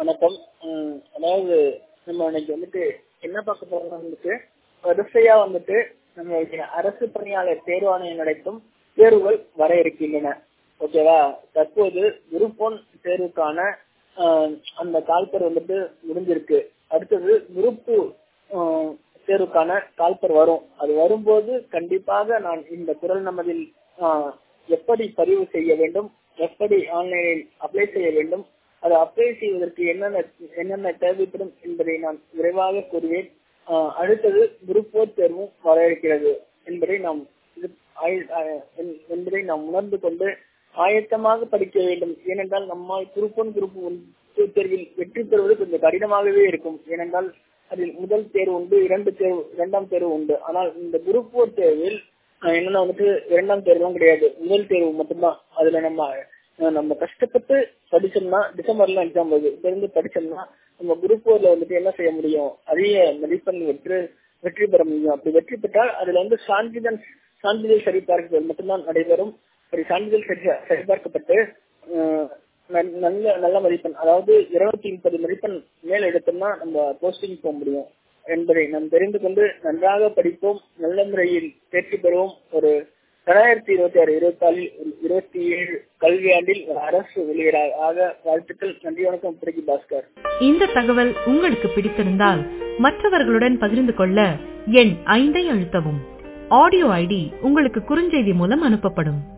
வணக்கம் உம் அதாவது நம்ம இன்னைக்கு வந்துட்டு என்ன பார்க்க போறோம்னா வந்துட்டு வரிசையா வந்துட்டு நம்மளுடைய அரசு பணியாளர் தேர்வாணையம் நடத்தும் தேர்வுகள் வர இருக்கின்றன ஓகேவா தற்போது குரூப் ஒன் தேர்வுக்கான ஆஹ், அந்த கால்பர் வந்துட்டு முடிஞ்சிருக்கு அடுத்தது குரூப் டூ தேர்வுக்கான கால்பர் வரும் அது வரும்போது கண்டிப்பாக நான் இந்த குரல் நமதில் ஆஹ், எப்படி பதிவு செய்ய வேண்டும் எப்படி ஆன்லைனில் அப்ளை செய்ய வேண்டும் அதை அப்ளை செய்வதற்கு என்னென்ன என்னென்ன தேவைப்படும் என்பதை நான் விரைவாக கூறுவேன் ஆஹ், அடுத்தது குரூப் போர் தேர்வும் வர இருக்கிறது என்பதை நாம் இது- ஆய- ஆஹ், என்- என்பதை நாம் உணர்ந்து கொண்டு ஆயத்தமாக படிக்க வேண்டும் ஏனென்றால் நம்மால் குரூப் ஒன் குரூப் ஒன் தேர்வில் வெற்றி பெறுவது கொஞ்சம் கடினமாகவே இருக்கும் ஏனென்றால் அதில் முதல் தேர்வு உண்டு இரண்டு தேர்வு இரண்டாம் தேர்வு உண்டு ஆனால் இந்த குரூப் போர் தேர்வில் ஆஹ், என்னன்னா வந்துட்டு இரண்டாம் தேர்வும் கிடையாது முதல் தேர்வு மட்டும்தான் அதுல நம்ம ஆஹ், நம்ம கஷ்டப்பட்டு படிச்சோம்னா டிசம்பர்ல எக்ஸாம் வருது இருந்து படிச்சோம்னா நம்ம குரூப் போர்ல வந்துட்டு என்ன செய்ய முடியும் அதிக மதிப்பெண் வெற்றி வெற்றி பெற முடியும் அப்படி வெற்றி பெற்றால் அதுல வந்து சான்றிதழ் சான்றிதழ் சரிபார்க்குதல் மட்டும்தான் நடைபெறும் அப்படி சான்றிதழ் சரி சரிபார்க்கப்பட்டு ஆஹ், நல்- நல்ல நல்ல மதிப்பெண் அதாவது இருநூத்தி முப்பது மதிப்பெண் மேல் எடுத்தோம்னா நம்ம போஸ்டிங் போக முடியும் என்பதை நாம் தெரிந்து கொண்டு நன்றாக படிப்போம் நல்ல முறையில் தேர்ச்சி பெறுவோம் ஒரு இரண்டாயிரத்தி இருபத்தி ஆறு இருபத்தி ஆறில் இருபத்தி ஏழு கல்வியாண்டில் ஒரு அரசு வெளியீடாக ஆக வாழ்த்துக்கள் நன்றி வணக்கம் பிரிகி பாஸ்கர் இந்த தகவல் உங்களுக்கு பிடித்திருந்தால் மற்றவர்களுடன் பகிர்ந்து கொள்ள எண் ஐந்தை அழுத்தவும் ஆடியோ ஐடி உங்களுக்கு குறுஞ்செய்தி மூலம் அனுப்பப்படும்